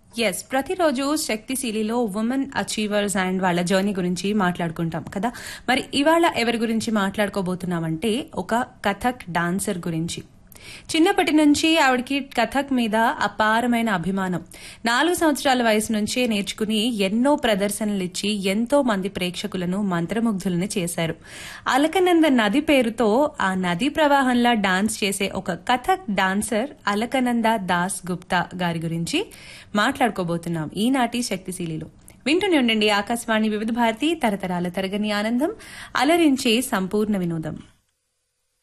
yes ప్రతిరోజు శక్తిశీలిలో women achievers and వాళ్ళ జర్నీ గురించి మాట్లాడుకుంటాం కదా మరి ఇవాళ ఎవరి గురించి మాట్లాడుకోబోతున్నామంటే ఒక కథక్ డాన్సర్ గురించి చిన్నప్పటి నుంచి ఆవిడకి కథక్ మీద అపారమైన అభిమానం నాలుగు సంవత్సరాల వయసు నుంచే నేర్చుకుని ఎన్నో ప్రదర్శనలు ఇచ్చి ఎంతో మంది ప్రేక్షకులను మంత్రముగ్ధులను చేశారు అలకనంద నది పేరుతో ఆ నది ప్రవాహంలా డాన్స్ చేసే ఒక కథక్ డాన్సర్ అలకనంద దాస్ గుప్తా గారి గురించి మాట్లాడుకోబోతున్నాం ఈనాటి శక్తిశీలిలో వింటూనే ఉండండి ఆకాశవాణి వివిధ భారతి తరతరాల తరగని ఆనందం అలరించే సంపూర్ణ వినోదం